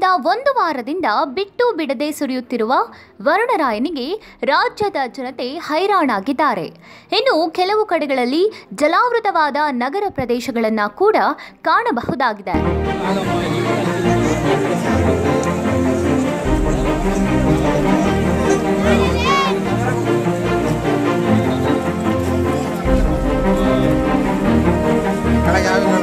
ಕಳೆದ ಒಂದು ವಾರದಿಂದ ಬಿಟ್ಟು ಬಿಡದೆ ಸುರಿಯುತ್ತಿರುವ ವರುಣರಾಯನಿಗೆ ರಾಜ್ಯದ ಜನತೆ ಹೈರಾಣಾಗಿದ್ದಾರೆ ಇನ್ನು ಕೆಲವು ಕಡೆಗಳಲ್ಲಿ ಜಲಾವೃತವಾದ ನಗರ ಪ್ರದೇಶಗಳನ್ನು ಕೂಡ ಕಾಣಬಹುದಾಗಿದೆ ಕೆಳಗೆ ಯಾವಿಲ್ಲ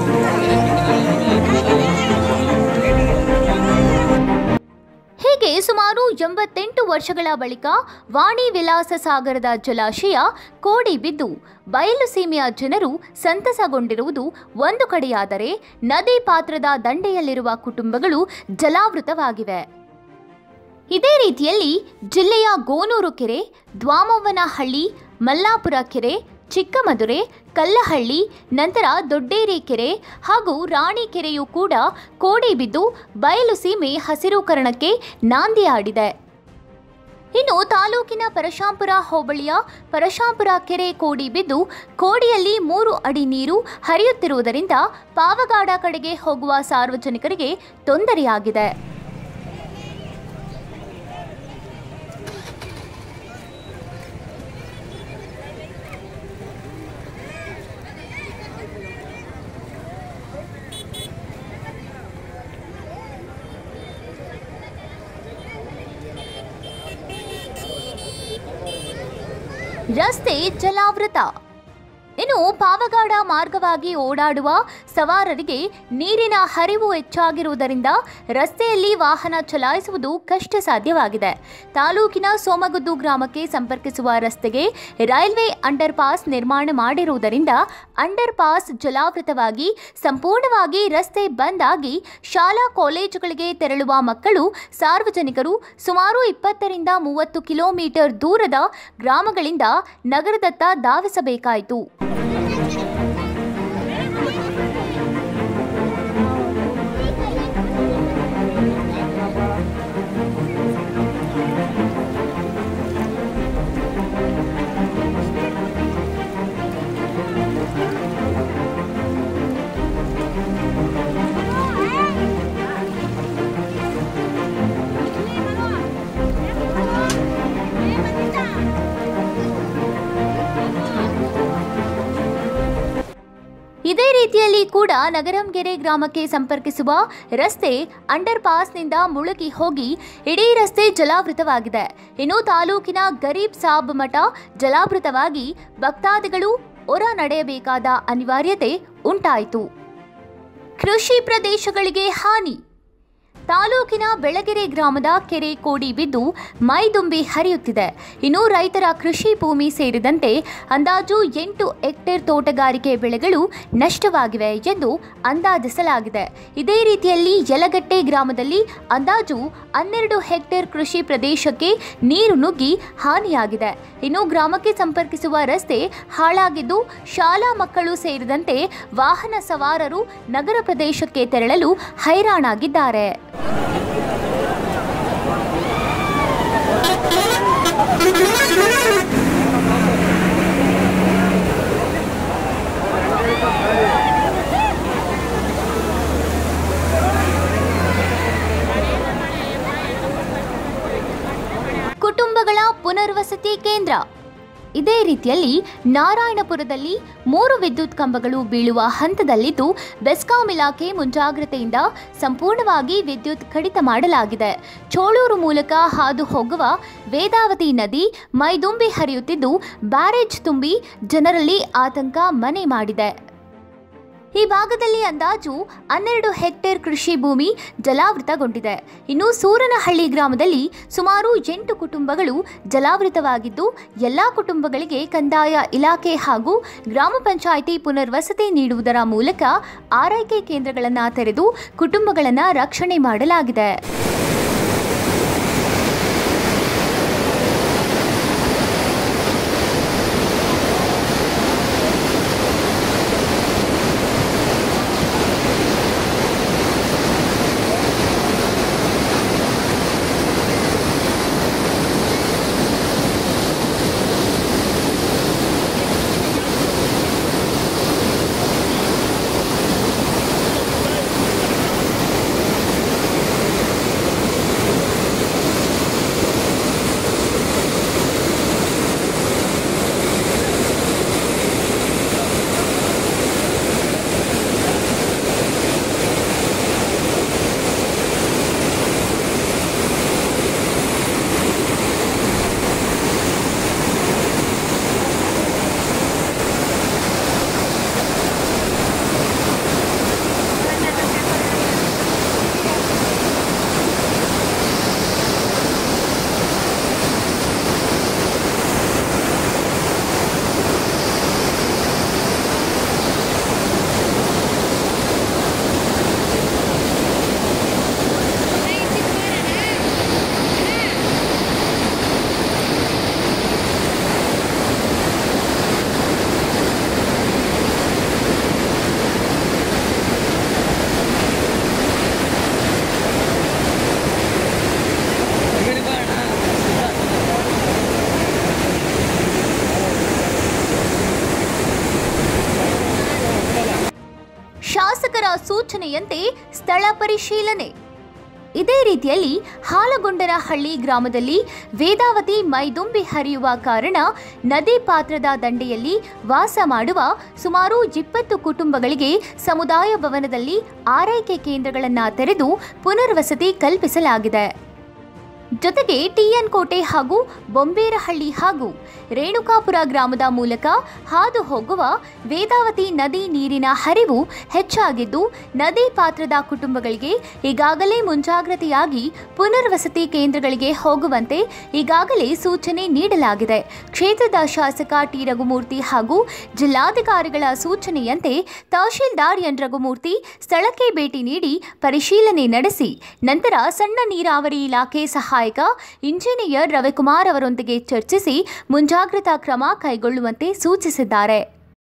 ಹೀಗೆ ಸುಮಾರು ಎಂಬತ್ತೆಂಟು ವರ್ಷಗಳ ಬಳಿಕ ವಾಣಿ ವಿಲಾಸ ಸಾಗರದ ಜಲಾಶಯ ಕೋಡಿ ಬಿದ್ದು ಬಯಲು ಸೀಮೆಯ ಜನರು ಸಂತಸಗೊಂಡಿರುವುದು ಒಂದು ಕಡೆಯಾದರೆ ನದಿ ಪಾತ್ರದ ದಂಡೆಯಲ್ಲಿರುವ ಕುಟುಂಬಗಳು ಜಲಾವೃತವಾಗಿವೆ ಇದೇ ರೀತಿಯಲ್ಲಿ ಜಿಲ್ಲೆಯ ಗೋನೂರು ಕೆರೆ ದ್ವಾಮವ್ವನಹಳ್ಳಿ ಮಲ್ಲಾಪುರ ಕೆರೆ ಚಿಕ್ಕಮದುರೆ ಕಲ್ಲಹಳ್ಳಿ ನಂತರ ದೊಡ್ಡೇರಿ ಕೆರೆ ಹಾಗೂ ರಾಣಿ ಕೆರೆಯೂ ಕೂಡ ಕೋಡಿ ಬಿದ್ದು ಬಯಲು ಸೀಮೆ ಹಸಿರುಕರಣಕ್ಕೆ ನಾಂದಿಯಾಡಿದೆ ಇನ್ನು ತಾಲೂಕಿನ ಪರಶಾಂಪುರ ಹೋಬಳಿಯ ಪರಶಾಂಪುರ ಕೆರೆ ಕೋಡಿ ಬಿದ್ದು ಕೋಡಿಯಲ್ಲಿ ಮೂರು ಅಡಿ ನೀರು ಹರಿಯುತ್ತಿರುವುದರಿಂದ ಪಾವಗಾಡ ಕಡೆಗೆ ಹೋಗುವ ಸಾರ್ವಜನಿಕರಿಗೆ ತೊಂದರೆಯಾಗಿದೆ ರಸ್ತೆ ಜಲಾವೃತ ಇನ್ನು ಪಾವಗಾಡ ಮಾರ್ಗವಾಗಿ ಓಡಾಡುವ ಸವಾರರಿಗೆ ನೀರಿನ ಹರಿವು ಹೆಚ್ಚಾಗಿರುವುದರಿಂದ ರಸ್ತೆಯಲ್ಲಿ ವಾಹನ ಚಲಾಯಿಸುವುದು ಕಷ್ಟ ಸಾಧ್ಯವಾಗಿದೆ ತಾಲೂಕಿನ ಸೋಮಗುದ್ದು ಗ್ರಾಮಕ್ಕೆ ಸಂಪರ್ಕಿಸುವ ರಸ್ತೆಗೆ ರೈಲ್ವೆ ಅಂಡರ್ ಪಾಸ್ ನಿರ್ಮಾಣ ಮಾಡಿರುವುದರಿಂದ ಅಂಡರ್ ಪಾಸ್ ಜಲಾವೃತವಾಗಿ ಸಂಪೂರ್ಣವಾಗಿ ರಸ್ತೆ ಬಂದ್ ಆಗಿ ಶಾಲಾ ಕಾಲೇಜುಗಳಿಗೆ ತೆರಳುವ ಮಕ್ಕಳು ಸಾರ್ವಜನಿಕರು ಸುಮಾರು ಇಪ್ಪತ್ತರಿಂದ ಮೂವತ್ತು ಕಿಲೋಮೀಟರ್ ದೂರದ ಗ್ರಾಮಗಳಿಂದ ನಗರದತ್ತ ಧಾವಿಸಬೇಕಾಯಿತು ಇದೇ ರೀತಿಯಲ್ಲಿ ಕೂಡ ನಗರಂಗೆರೆ ಗ್ರಾಮಕ್ಕೆ ಸಂಪರ್ಕಿಸುವ ರಸ್ತೆ ಅಂಡರ್ ಪಾಸ್ನಿಂದ ಮುಳುಗಿ ಹೋಗಿ ಇಡೀ ರಸ್ತೆ ಜಲಾವೃತವಾಗಿದೆ ಇನ್ನು ತಾಲೂಕಿನ ಗರೀಬ್ ಸಾಬ್ ಮಠ ಜಲಾವೃತವಾಗಿ ಭಕ್ತಾದಿಗಳು ಹೊರ ನಡೆಯಬೇಕಾದ ಅನಿವಾರ್ಯತೆ ಉಂಟಾಯಿತು ಕೃಷಿ ಪ್ರದೇಶಗಳಿಗೆ ಹಾನಿ ತಾಲೂಕಿನ ಬೆಳಗೆರೆ ಗ್ರಾಮದ ಕೆರೆ ಕೋಡಿ ಬಿದ್ದು ಮೈದುಂಬಿ ಹರಿಯುತ್ತಿದೆ ಇನ್ನು ರೈತರ ಕೃಷಿ ಭೂಮಿ ಸೇರಿದಂತೆ ಅಂದಾಜು ಎಂಟು ಹೆಕ್ಟೇರ್ ತೋಟಗಾರಿಕೆ ಬೆಳೆಗಳು ನಷ್ಟವಾಗಿವೆ ಎಂದು ಅಂದಾಜಿಸಲಾಗಿದೆ ಇದೇ ರೀತಿಯಲ್ಲಿ ಯಲಗಟ್ಟೆ ಗ್ರಾಮದಲ್ಲಿ ಅಂದಾಜು ಹನ್ನೆರಡು ಹೆಕ್ಟೇರ್ ಕೃಷಿ ಪ್ರದೇಶಕ್ಕೆ ನೀರು ನುಗ್ಗಿ ಹಾನಿಯಾಗಿದೆ ಇನ್ನು ಗ್ರಾಮಕ್ಕೆ ಸಂಪರ್ಕಿಸುವ ರಸ್ತೆ ಹಾಳಾಗಿದ್ದು ಶಾಲಾ ಮಕ್ಕಳು ಸೇರಿದಂತೆ ವಾಹನ ಸವಾರರು ನಗರ ಪ್ರದೇಶಕ್ಕೆ ತೆರಳಲು ಹೈರಾಣಾಗಿದ್ದಾರೆ ಕುಟುಂಬಗಳ ಪುನರ್ವಸತಿ ಕೇಂದ್ರ ಇದೇ ರೀತಿಯಲ್ಲಿ ನಾರಾಯಣಪುರದಲ್ಲಿ ಮೂರು ವಿದ್ಯುತ್ ಕಂಬಗಳು ಬೀಳುವ ಹಂತದಲ್ಲಿದ್ದು ಬೆಸ್ಕಾಂ ಇಲಾಖೆ ಮುಂಜಾಗ್ರತೆಯಿಂದ ಸಂಪೂರ್ಣವಾಗಿ ವಿದ್ಯುತ್ ಕಡಿತ ಮಾಡಲಾಗಿದೆ ಚೋಳೂರು ಮೂಲಕ ಹಾದು ಹೋಗುವ ವೇದಾವತಿ ನದಿ ಮೈದುಂಬಿ ಹರಿಯುತ್ತಿದ್ದು ಬ್ಯಾರೇಜ್ ತುಂಬಿ ಜನರಲ್ಲಿ ಆತಂಕ ಮನೆ ಮಾಡಿದೆ ಈ ಭಾಗದಲ್ಲಿ ಅಂದಾಜು ಹನ್ನೆರಡು ಹೆಕ್ಟೇರ್ ಕೃಷಿ ಭೂಮಿ ಜಲಾವೃತಗೊಂಡಿದೆ ಇನ್ನು ಸೂರನಹಳ್ಳಿ ಗ್ರಾಮದಲ್ಲಿ ಸುಮಾರು ಎಂಟು ಕುಟುಂಬಗಳು ಜಲಾವೃತವಾಗಿದ್ದು ಎಲ್ಲ ಕುಟುಂಬಗಳಿಗೆ ಕಂದಾಯ ಇಲಾಖೆ ಹಾಗೂ ಗ್ರಾಮ ಪಂಚಾಯಿತಿ ಪುನರ್ವಸತಿ ನೀಡುವುದರ ಮೂಲಕ ಆರೈಕೆ ಕೇಂದ್ರಗಳನ್ನು ತೆರೆದು ಕುಟುಂಬಗಳನ್ನು ರಕ್ಷಣೆ ಮಾಡಲಾಗಿದೆ ಸೂಚನೆಯಂತೆ ಸ್ಥಳ ಪರಿಶೀಲನೆ ಇದೇ ರೀತಿಯಲ್ಲಿ ಹಾಲಗೊಂಡನಹಳ್ಳಿ ಗ್ರಾಮದಲ್ಲಿ ವೇದಾವತಿ ಮೈದುಂಬಿ ಹರಿಯುವ ಕಾರಣ ನದಿ ಪಾತ್ರದ ದಂಡೆಯಲ್ಲಿ ವಾಸ ಮಾಡುವ ಸುಮಾರು ಇಪ್ಪತ್ತು ಕುಟುಂಬಗಳಿಗೆ ಸಮುದಾಯ ಭವನದಲ್ಲಿ ಆರೈಕೆ ಕೇಂದ್ರಗಳನ್ನು ತೆರೆದು ಪುನರ್ವಸತಿ ಕಲ್ಪಿಸಲಾಗಿದೆ ಜೊತೆಗೆ ಟಿಎನ್ ಕೋಟೆ ಹಾಗೂ ಬೊಂಬೇರಹಳ್ಳಿ ಹಾಗೂ ರೇಣುಕಾಪುರ ಗ್ರಾಮದ ಮೂಲಕ ಹಾದು ಹೋಗುವ ವೇದಾವತಿ ನದಿ ನೀರಿನ ಹರಿವು ಹೆಚ್ಚಾಗಿದ್ದು ನದಿ ಪಾತ್ರದ ಕುಟುಂಬಗಳಿಗೆ ಈಗಾಗಲೇ ಮುಂಜಾಗ್ರತೆಯಾಗಿ ಪುನರ್ವಸತಿ ಕೇಂದ್ರಗಳಿಗೆ ಹೋಗುವಂತೆ ಈಗಾಗಲೇ ಸೂಚನೆ ನೀಡಲಾಗಿದೆ ಕ್ಷೇತ್ರದ ಶಾಸಕ ಟಿ ರಘುಮೂರ್ತಿ ಹಾಗೂ ಜಿಲ್ಲಾಧಿಕಾರಿಗಳ ಸೂಚನೆಯಂತೆ ತಹಶೀಲ್ದಾರ್ ಎನ್ ರಘುಮೂರ್ತಿ ಸ್ಥಳಕ್ಕೆ ಭೇಟಿ ನೀಡಿ ಪರಿಶೀಲನೆ ನಡೆಸಿ ನಂತರ ಸಣ್ಣ ನೀರಾವರಿ ಇಲಾಖೆ ಸಹಾಯಕ ಇಂಜಿನಿಯರ್ ರವಿಕುಮಾರ್ ಅವರೊಂದಿಗೆ ಚರ್ಚಿಸಿ ಮುಂಜಾಗ್ರತಾ ಕ್ರಮ ಕೈಗೊಳ್ಳುವಂತೆ ಸೂಚಿಸಿದ್ದಾರೆ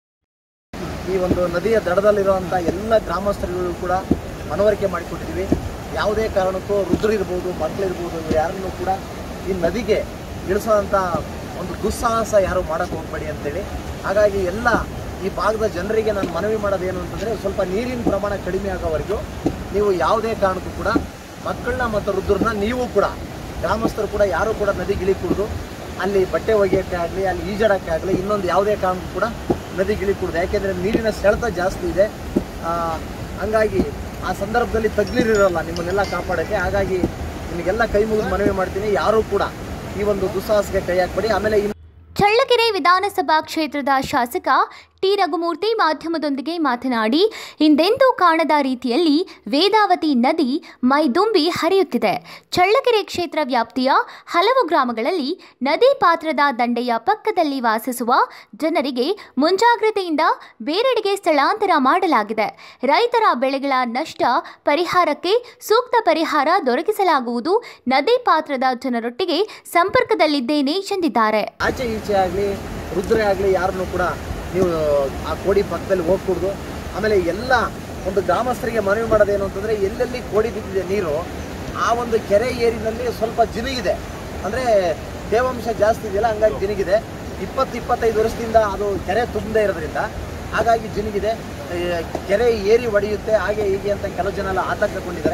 ಈ ಒಂದು ನದಿಯ ದಡದಲ್ಲಿರುವಂಥ ಎಲ್ಲ ಗ್ರಾಮಸ್ಥರಿಗೂ ಕೂಡ ಮನವರಿಕೆ ಮಾಡಿಕೊಟ್ಟಿದ್ದೀವಿ ಯಾವುದೇ ಕಾರಣಕ್ಕೂ ವೃದ್ಧರಿರ್ಬೋದು ಮಕ್ಕಳಿರ್ಬೋದು ಇವ್ರು ಯಾರನ್ನೂ ಕೂಡ ಈ ನದಿಗೆ ಇಳಿಸೋಂಥ ಒಂದು ದುಸ್ಸಾಹಸ ಯಾರು ಮಾಡೋಕ್ಕೆ ಹೋಗಬೇಡಿ ಅಂತೇಳಿ ಹಾಗಾಗಿ ಎಲ್ಲ ಈ ಭಾಗದ ಜನರಿಗೆ ನಾನು ಮನವಿ ಮಾಡೋದೇನು ಅಂತಂದರೆ ಸ್ವಲ್ಪ ನೀರಿನ ಪ್ರಮಾಣ ಕಡಿಮೆ ಆಗೋವರೆಗೂ ನೀವು ಯಾವುದೇ ಕಾರಣಕ್ಕೂ ಕೂಡ ಮಕ್ಕಳನ್ನ ಮತ್ತು ವೃದ್ಧರನ್ನ ನೀವು ಕೂಡ ಗ್ರಾಮಸ್ಥರು ಕೂಡ ಯಾರು ಕೂಡ ನದಿಗೆ ಇಳಿಕೂಡ್ದು ಅಲ್ಲಿ ಬಟ್ಟೆ ಒಗೆಯೋಕ್ಕೆ ಆಗಲಿ ಅಲ್ಲಿ ಈಜಾಡೋಕ್ಕೆ ಆಗಲಿ ಇನ್ನೊಂದು ಯಾವುದೇ ಕಾರಣಕ್ಕೂ ಕೂಡ ನದಿಗೆ ಇಳಿಕೂಡ್ದು ಯಾಕೆಂದರೆ ನೀರಿನ ಸೆಳೆತ ಜಾಸ್ತಿ ಇದೆ ಆ, ಹಂಗಾಗಿ ಆ ಸಂದರ್ಭದಲ್ಲಿ ತಗ್ಲಿರಿರಲ್ಲ ನಿಮ್ಮನ್ನೆಲ್ಲ ಕಾಪಾಡೋಕ್ಕೆ ಹಾಗಾಗಿ ನಿಮಗೆಲ್ಲ ಕೈ ಮುಗಿದು ಮನವಿ ಮಾಡ್ತೀನಿ ಯಾರೂ ಕೂಡ ಈ ಒಂದು ದುಸ್ಸಾಹಸಕ್ಕೆ ಕೈ ಹಾಕ್ಬೇಡಿ ಆಮೇಲೆ ಇನ್ನು ಚಳ್ಳಕೆರೆ ವಿಧಾನಸಭಾ ಕ್ಷೇತ್ರದ ಶಾಸಕ ಟಿ ರಘುಮೂರ್ತಿ ಮಾಧ್ಯಮದೊಂದಿಗೆ ಮಾತನಾಡಿ ಹಿಂದೆಂದೂ ಕಾಣದ ರೀತಿಯಲ್ಲಿ ವೇದಾವತಿ ನದಿ ಮೈದುಂಬಿ ಹರಿಯುತ್ತಿದೆ ಚಳ್ಳಕೆರೆ ಕ್ಷೇತ್ರ ವ್ಯಾಪ್ತಿಯ ಹಲವು ಗ್ರಾಮಗಳಲ್ಲಿ ನದಿ ಪಾತ್ರದ ದಂಡೆಯ ಪಕ್ಕದಲ್ಲಿ ವಾಸಿಸುವ ಜನರಿಗೆ ಮುಂಜಾಗ್ರತೆಯಿಂದ ಬೇರೆಡೆಗೆ ಸ್ಥಳಾಂತರ ಮಾಡಲಾಗಿದೆ ರೈತರ ಬೆಳೆಗಳ ನಷ್ಟ ಪರಿಹಾರಕ್ಕೆ ಸೂಕ್ತ ಪರಿಹಾರ ದೊರಕಿಸಲಾಗುವುದು ನದಿ ಪಾತ್ರದ ಜನರೊಟ್ಟಿಗೆ ಸಂಪರ್ಕದಲ್ಲಿದ್ದೇನೆ ಎಂದಿದ್ದಾರೆ ಆಚೆ ಈಚೆ ಆಗಲಿ ವೃದ್ಧರೇ ಆಗಲಿ ಯಾರನ್ನೂ ಕೂಡ ನೀವು ಆ ಕೋಡಿ ಪಕ್ಕದಲ್ಲಿ ಹೋಗ್ಕೂಡ್ದು ಆಮೇಲೆ ಎಲ್ಲ ಒಂದು ಗ್ರಾಮಸ್ಥರಿಗೆ ಮನವಿ ಮಾಡೋದೇನು ಅಂತಂದರೆ ಎಲ್ಲೆಲ್ಲಿ ಕೋಡಿ ಬಿದ್ದಿದೆ ನೀರು ಆ ಒಂದು ಕೆರೆ ಏರಿನಲ್ಲಿ ಸ್ವಲ್ಪ ಜಿನುಗಿದೆ ಅಂದರೆ ತೇವಾಂಶ ಜಾಸ್ತಿ ಇದೆಯಲ್ಲ ಹಂಗಾಗಿ ಜಿನುಗಿದೆ ಇಪ್ಪತ್ತು ಇಪ್ಪತ್ತೈದು ವರ್ಷದಿಂದ ಅದು ಕೆರೆ ತುಂಬದೇ ಇರೋದ್ರಿಂದ ಹಾಗಾಗಿ ಜಿನುಗಿದೆ ಈ ಕೆರೆ ಏರಿ ಒಡೆಯುತ್ತೆ ಹಾಗೆ ಹೀಗೆ ಅಂತ ಕೆಲವು ಜನ ಎಲ್ಲ ಆತಂಕಗೊಂಡಿದ್ದಾರೆ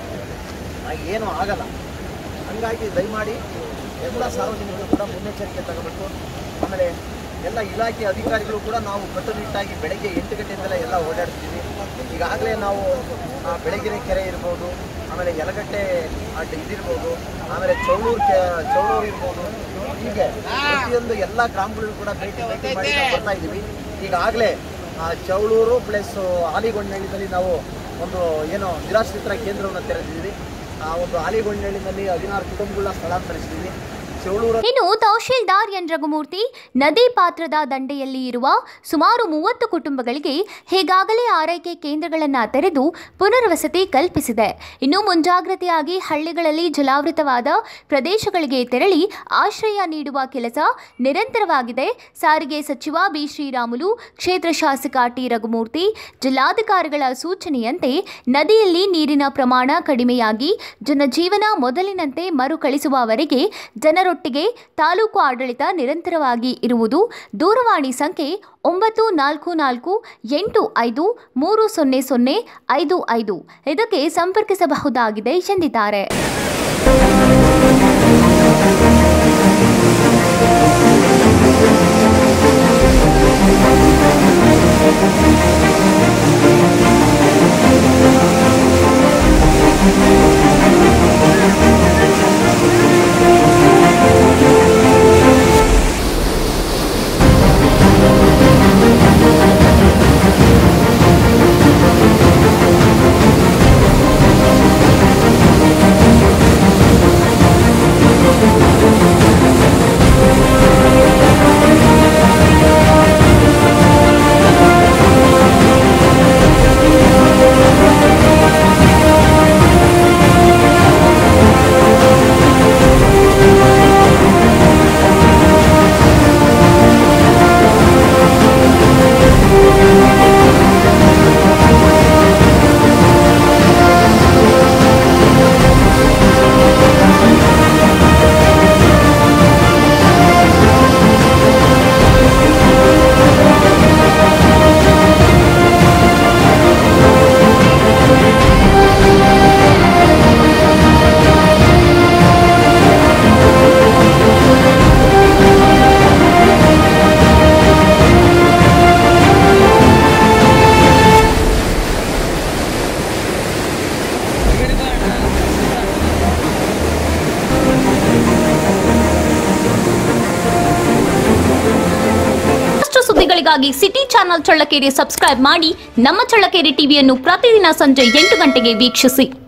ಹಾಗೆ ಏನೂ ಆಗಲ್ಲ ಹಂಗಾಗಿ ದಯಮಾಡಿ ಎಲ್ಲ ಸಾರ್ವಜನಿಕರು ಕೂಡ ಮುನ್ನೆಚ್ಚರಿಕೆ ತಗೋಬೇಕು ಆಮೇಲೆ ಎಲ್ಲ ಇಲಾಖೆ ಅಧಿಕಾರಿಗಳು ಕೂಡ ನಾವು ಕಟ್ಟುನಿಟ್ಟಾಗಿ ಬೆಳಗ್ಗೆ ಎಂಟು ಗಂಟೆಯಿಂದಲೇ ಎಲ್ಲ ಓಡಾಡ್ತೀವಿ ಈಗಾಗಲೇ ನಾವು ಆ, ಬೆಳಗಿನ ಕೆರೆ ಇರ್ಬೋದು ಆಮೇಲೆ ಯಲಗಟ್ಟೆ ಅಡ್ಡ ಇದಿರ್ಬೋದು ಆಮೇಲೆ ಚೌಳೂರು ಕೆ ಚೌಳೂರು ಇರ್ಬೋದು ಹೀಗೆ ಪ್ರತಿಯೊಂದು ಎಲ್ಲ ಗ್ರಾಮಗಳಿಗೂ ಕೂಡ ಭೇಟಿ ಭೇಟಿ ಮಾಡಿ ನಾವು ಬರ್ತಾ ಇದ್ದೀವಿ ಈಗಾಗಲೇ ಚೌಳೂರು ಪ್ಲಸ್ ಆಲಿಗೊಂಡಳ್ಳಿನಲ್ಲಿ ನಾವು ಒಂದು ಏನು ನಿರಾಶ್ರಿತರ ಕೇಂದ್ರವನ್ನು ತೆರೆದಿದ್ದೀವಿ ಆ ಒಂದು ಆಲಿಗೊಂಡಳ್ಳಿನಲ್ಲಿ ಹದಿನಾರು ಕುಟುಂಬಗಳನ್ನ ಸ್ಥಳಾಂತರಿಸಿದ್ದೀವಿ ಚೌಳೂರ ಇನ್ನು ತಹಶೀಲ್ದಾರ್ ಎನ್ ರಘುಮೂರ್ತಿ ನದಿ ಪಾತ್ರದ ದಂಡೆಯಲ್ಲಿ ಇರುವ ಸುಮಾರು ಮೂವತ್ತು ಕುಟುಂಬಗಳಿಗೆ ಈಗಾಗಲೇ ಆರೈಕೆ ಕೇಂದ್ರಗಳನ್ನು ತೆರೆದು ಪುನರ್ವಸತಿ ಕಲ್ಪಿಸಿದೆ ಇನ್ನು ಮುಂಜಾಗ್ರತೆಯಾಗಿ ಹಳ್ಳಿಗಳಲ್ಲಿ ಜಲಾವೃತವಾದ ಪ್ರದೇಶಗಳಿಗೆ ತೆರಳಿ ಆಶ್ರಯ ನೀಡುವ ಕೆಲಸ ನಿರಂತರವಾಗಿದೆ ಸಾರಿಗೆ ಸಚಿವ ಬಿ ಶ್ರೀರಾಮುಲು ಕ್ಷೇತ್ರ ಶಾಸಕ ಟಿ ರಘುಮೂರ್ತಿ ಜಿಲ್ಲಾಧಿಕಾರಿಗಳ ಸೂಚನೆಯಂತೆ ನದಿಯಲ್ಲಿ ನೀರಿನ ಪ್ರಮಾಣ ಕಡಿಮೆಯಾಗಿ ಜನಜೀವನ ಮೊದಲಿನಂತೆ ಮರುಕಳಿಸುವವರೆಗೆ ಜನರೊಟ್ಟಿಗೆ ತಾಲೂಕು ಆಡಳಿತ ನಿರಂತರವಾಗಿ ಇರುವುದು ದೂರವಾಣಿ ಸಂಖ್ಯೆ ಒಂಬತ್ತು ನಾಲ್ಕು ನಾಲ್ಕು ಎಂಟು ಐದು ಮೂರು ಸೊನ್ನೆ ಸೊನ್ನೆ ಐದು ಐದು ಇದಕ್ಕೆ ಸಂಪರ್ಕಿಸಬಹುದಾಗಿದೆ ಎಂದಿದ್ದಾರೆ ವಿಡಿಯೋಗಳಿಗಾಗಿ ಸಿಟಿ ಚಾನೆಲ್ ಚಳ್ಳಕೆರೆ ಸಬ್ಸ್ಕ್ರೈಬ್ ಮಾಡಿ ನಮ್ಮ ಚಳ್ಳಕೆರೆ ಟಿವಿಯನ್ನು ಪ್ರತಿದಿನ ಸಂಜೆ ಎಂಟು ಗಂಟೆಗೆ ವೀಕ್ಷಿಸಿ